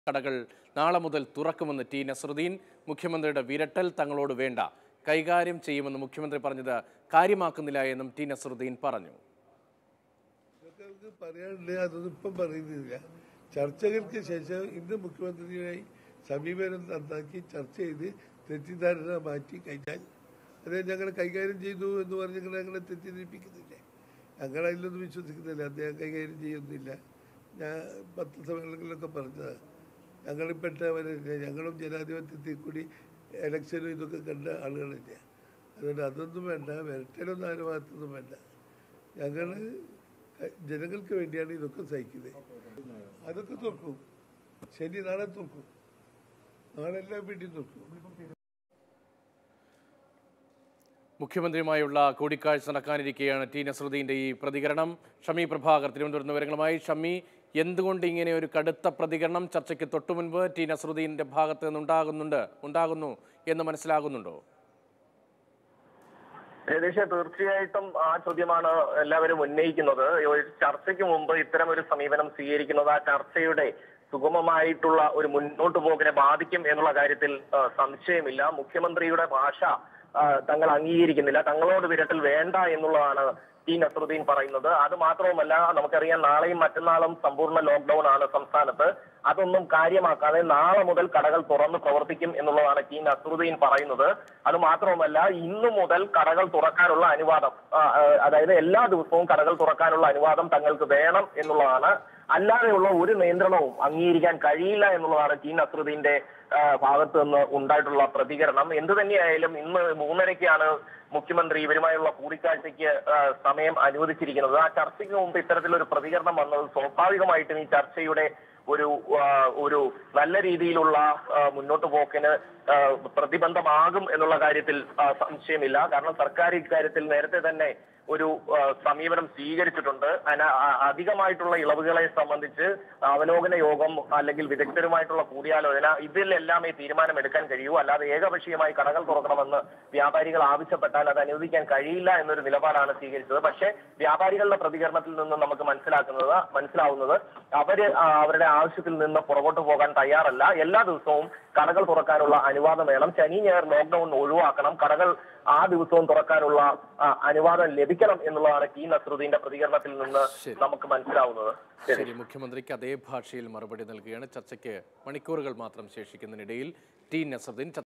കടകൾ നാളെ മുതൽ തുറക്കുമെന്ന് ടി നസറുദ്ദീൻ മുഖ്യമന്ത്രിയുടെ വിരട്ടൽ തങ്ങളോട് വേണ്ട കൈകാര്യം ചെയ്യുമെന്ന് മുഖ്യമന്ത്രി പറഞ്ഞത് കാര്യമാക്കുന്നില്ല എന്നും ടി നസറുദ്ദീൻ പറഞ്ഞു ഇതൊക്കെ പറയാനുണ്ട് അതൊന്നും ഇപ്പം പറയുന്നില്ല ചർച്ചകൾക്ക് ശേഷം ഇന്ന് മുഖ്യമന്ത്രിയുമായി സമീപനം നന്നാക്കി ചർച്ച ചെയ്ത് തെറ്റിദ്ധാരണ മാറ്റി കഴിഞ്ഞാൽ അത് ഞങ്ങൾ കൈകാര്യം ചെയ്തു എന്ന് പറഞ്ഞ് ഞങ്ങൾ ഞങ്ങളെ തെറ്റിദ്ധരിപ്പിക്കുന്നില്ലേ ഞങ്ങൾ അതിലൊന്നും വിശ്വസിക്കുന്നില്ല അദ്ദേഹം കൈകാര്യം ചെയ്യുന്നില്ല ഞാൻ പത്ത് സമ്മേളനങ്ങളിലൊക്കെ പറഞ്ഞതാണ് ഞങ്ങളിൽപ്പെട്ടവരല്ല ഞങ്ങളും ജനാധിപത്യത്തിൽ കൂടി ഇലക്ഷനും ഇതൊക്കെ കണ്ട ആളുകളല്ല അതുകൊണ്ട് അതൊന്നും വേണ്ട വരട്ടലൊന്നും ആരും ഭാഗത്തൊന്നും വേണ്ട ഞങ്ങൾ ജനങ്ങൾക്ക് വേണ്ടിയാണ് ഇതൊക്കെ സഹിക്കുന്നത് അതൊക്കെ തുറക്കും ശനി നാളെ തുറക്കും നാളെ എല്ലാം വീട്ടിൽ തുറക്കും മുഖ്യമന്ത്രിയുമായുള്ള കൂടിക്കാഴ്ച നടക്കാനിരിക്കെയാണ് ടി നസറുദ്ദീന്റെ ഈ പ്രതികരണം ഷമി പ്രഭാകർ തിരുവനന്തപുരത്ത് വിവരങ്ങളുമായി ഷമി എന്തുകൊണ്ട് ഇങ്ങനെ ഒരു കടുത്ത പ്രതികരണം ചർച്ചയ്ക്ക് തൊട്ടു മുൻപ് ടി നസറുദ്ദീന്റെ ഭാഗത്ത് നിന്ന് ഉണ്ടാകുന്നുണ്ട് ഉണ്ടാകുന്നു എന്ന് മനസ്സിലാകുന്നുണ്ടോ ഏകദേശം തീർച്ചയായിട്ടും ആ ചോദ്യമാണ് എല്ലാവരും ഉന്നയിക്കുന്നത് ഒരു ചർച്ചയ്ക്ക് മുമ്പ് ഇത്തരം ഒരു സമീപനം സ്വീകരിക്കുന്നത് ആ ചർച്ചയുടെ സുഗമമായിട്ടുള്ള ഒരു മുന്നോട്ട് പോക്കിനെ ബാധിക്കും എന്നുള്ള കാര്യത്തിൽ ആ, സംശയമില്ല മുഖ്യമന്ത്രിയുടെ ഭാഷ ആ, തങ്ങൾ അംഗീകരിക്കുന്നില്ല തങ്ങളോട് വിരട്ടൽ വേണ്ട എന്നുള്ളതാണ് ടി നസറുദ്ദീൻ പറയുന്നത് അത് മാത്രവുമല്ല നമുക്കറിയാം നാളെയും മറ്റന്നാളും സമ്പൂർണ്ണ ലോക്ക്ഡൌൺ ആണ് സംസ്ഥാനത്ത് അതൊന്നും കാര്യമാക്കാതെ നാളെ മുതൽ കടകൾ തുറന്ന് പ്രവർത്തിക്കും എന്നുള്ളതാണ് ടി നസറുദ്ദീൻ പറയുന്നത് അത് മാത്രവുമല്ല ഇന്നു മുതൽ കടകൾ തുറക്കാനുള്ള അനുവാദം ആ, ആ, അതായത് എല്ലാ ദിവസവും കടകൾ തുറക്കാനുള്ള അനുവാദം തങ്ങൾക്ക് വേണം എന്നുള്ളതാണ് അല്ലാതെയുള്ള ഒരു നിയന്ത്രണവും അംഗീകരിക്കാൻ കഴിയില്ല എന്നുള്ളതാണ് ടി നസറുദ്ദീന്റെ ആ, ഭാഗത്ത് നിന്ന് ഉണ്ടായിട്ടുള്ള പ്രതികരണം എന്തു തന്നെയായാലും ഇന്ന് മൂന്നരയ്ക്കാണ് മുഖ്യമന്ത്രി ഇവരുമായുള്ള കൂടിക്കാഴ്ചയ്ക്ക് ആ, സമയം അനുവദിച്ചിരിക്കുന്നത് ആ ചർച്ചയ്ക്ക് മുമ്പ് ഇത്തരത്തിലൊരു പ്രതികരണം വന്നത് സ്വാഭാവികമായിട്ടും ഈ ചർച്ചയുടെ ഒരു ആ, ഒരു നല്ല രീതിയിലുള്ള ആ, മുന്നോട്ട് പോക്കിന് ആ, പ്രതിബന്ധമാകും എന്നുള്ള കാര്യത്തിൽ ആ, സംശയമില്ല കാരണം സർക്കാർ ഇക്കാര്യത്തിൽ നേരത്തെ തന്നെ ഒരു ആ, സമീപനം സ്വീകരിച്ചിട്ടുണ്ട് അന- ആ- അധികമായിട്ടുള്ള ഇളവുകളെ സംബന്ധിച്ച് അവലോകന യോഗം അല്ലെങ്കിൽ വിദഗ്ധരുമായിട്ടുള്ള കൂടിയാലോചന ഇതിലെല്ലാമേ തീരുമാനമെടുക്കാൻ കഴിയൂ അല്ലാതെ ഏകപക്ഷീയമായി കടകൾ തുറക്കണമെന്ന് വ്യാപാരികൾ ആവശ്യപ്പെട്ടാൽ അത് അനുവദിക്കാൻ കഴിയില്ല എന്നൊരു നിലപാടാണ് സ്വീകരിച്ചത് പക്ഷേ വ്യാപാരികളുടെ പ്രതികരണത്തിൽ നിന്ന് നമുക്ക് മനസ്സിലാക്കുന്നത് മനസ്സിലാവുന്നത് അവര് ആ, അവരുടെ ആവശ്യത്തിൽ നിന്ന് പുറകോട്ട് പോകാൻ തയ്യാറല്ല എല്ലാ ദിവസവും കടകൾ തുറക്കാനുള്ള അനുവാദം വേണം ശനി ഞായർ ലോക്ക്ഡൌൺ ഒഴിവാക്കണം കടകൾ ആ ദിവസവും തുറക്കാനുള്ള ആ, അനുവാദം ലഭിക്കണം എന്നുള്ളതാണ് ടി നസറുദ്ദീന്റെ പ്രതികരണത്തിൽ നിന്ന് ശരി. നമുക്ക് മനസ്സിലാവുന്നത് ശരി ശരി മുഖ്യമന്ത്രിക്ക് അതേ ഭാഷയിൽ മറുപടി നൽകുകയാണ് ചർച്ചയ്ക്ക് മണിക്കൂറുകൾ മാത്രം ശേഷിക്കുന്നതിനിടയിൽ ടി നസറുദ്ദീൻ